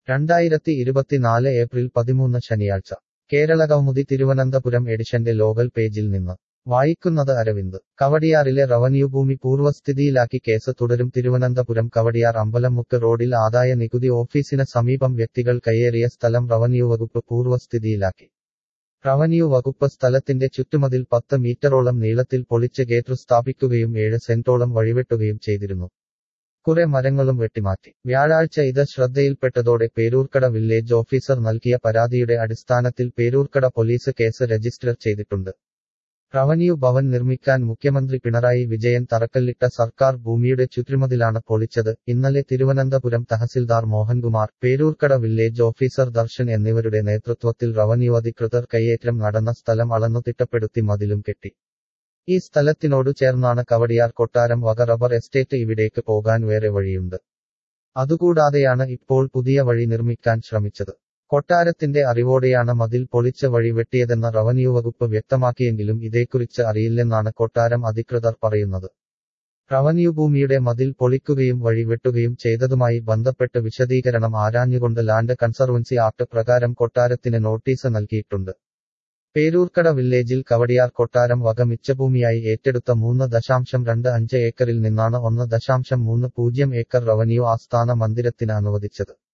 രണ്ടായിരത്തി ഇരുപത്തിനാല് ഏപ്രിൽ പതിമൂന്ന് ശനിയാഴ്ച കേരള കൗമുദി തിരുവനന്തപുരം എഡിഷന്റെ ലോകൽ പേജിൽ നിന്ന് വായിക്കുന്നത് അരവിന്ദ് കവടിയാറിലെ റവന്യൂ ഭൂമി പൂർവ്വസ്ഥിതിയിലാക്കി കേസ് തുടരും തിരുവനന്തപുരം കവടിയാർ അമ്പലമുക്ക് റോഡിൽ ആദായ നികുതി ഓഫീസിന് സമീപം വ്യക്തികൾ കയ്യേറിയ സ്ഥലം റവന്യൂ വകുപ്പ് പൂർവ്വസ്ഥിതിയിലാക്കി റവന്യൂ വകുപ്പ് സ്ഥലത്തിന്റെ ചുറ്റുമതിൽ പത്ത് മീറ്ററോളം നീളത്തിൽ പൊളിച്ച് ഗേറ്റ് സ്ഥാപിക്കുകയും ഏഴ് സെന്റോളം വഴിവെട്ടുകയും ചെയ്തിരുന്നു കുറെ മരങ്ങളും വെട്ടിമാറ്റി വ്യാഴാഴ്ച ഇത് ശ്രദ്ധയിൽപ്പെട്ടതോടെ പേരൂർക്കട വില്ലേജ് ഓഫീസർ നൽകിയ പരാതിയുടെ അടിസ്ഥാനത്തിൽ പേരൂർക്കട പോലീസ് കേസ് രജിസ്റ്റർ ചെയ്തിട്ടുണ്ട് റവന്യൂ ഭവൻ നിർമ്മിക്കാൻ മുഖ്യമന്ത്രി പിണറായി വിജയൻ തറക്കല്ലിട്ട സർക്കാർ ഭൂമിയുടെ ചുറ്റുമതിലാണ് പൊളിച്ചത് ഇന്നലെ തിരുവനന്തപുരം തഹസിൽദാർ മോഹൻകുമാർ പേരൂർക്കട വില്ലേജ് ഓഫീസർ ദർശൻ എന്നിവരുടെ നേതൃത്വത്തിൽ റവന്യൂ അധികൃതർ കയ്യേറ്റം നടന്ന സ്ഥലം അളന്നു തിട്ടപ്പെടുത്തി മതിലും കെട്ടി ഈ സ്ഥലത്തിനോടു ചേർന്നാണ് കവടിയാർ കൊട്ടാരം വക റബ്ബർ എസ്റ്റേറ്റ് ഇവിടേക്ക് പോകാൻ വേറെ വഴിയുണ്ട് അതുകൂടാതെയാണ് ഇപ്പോൾ പുതിയ വഴി നിർമ്മിക്കാൻ ശ്രമിച്ചത് കൊട്ടാരത്തിന്റെ അറിവോടെയാണ് മതിൽ പൊളിച്ച വഴി വെട്ടിയതെന്ന് റവന്യൂ വകുപ്പ് വ്യക്തമാക്കിയെങ്കിലും ഇതേക്കുറിച്ച് അറിയില്ലെന്നാണ് കൊട്ടാരം അധികൃതർ പറയുന്നത് റവന്യൂ ഭൂമിയുടെ മതിൽ പൊളിക്കുകയും വഴി വെട്ടുകയും ചെയ്തതുമായി ബന്ധപ്പെട്ട് വിശദീകരണം ആരാഞ്ഞുകൊണ്ട് ലാൻഡ് കൺസർവൻസി ആക്ട് പ്രകാരം കൊട്ടാരത്തിന് നോട്ടീസ് നൽകിയിട്ടുണ്ട് പേരൂർക്കട വില്ലേജിൽ കവടിയാർ കൊട്ടാരം വക മിച്ചഭൂമിയായി ഏറ്റെടുത്ത മൂന്ന് ദശാംശം രണ്ട് അഞ്ച് ഏക്കറിൽ നിന്നാണ് ഒന്ന് ദശാംശം മൂന്ന് പൂജ്യം ഏക്കർ റവന്യൂ ആസ്ഥാന മന്ദിരത്തിന് അനുവദിച്ചത്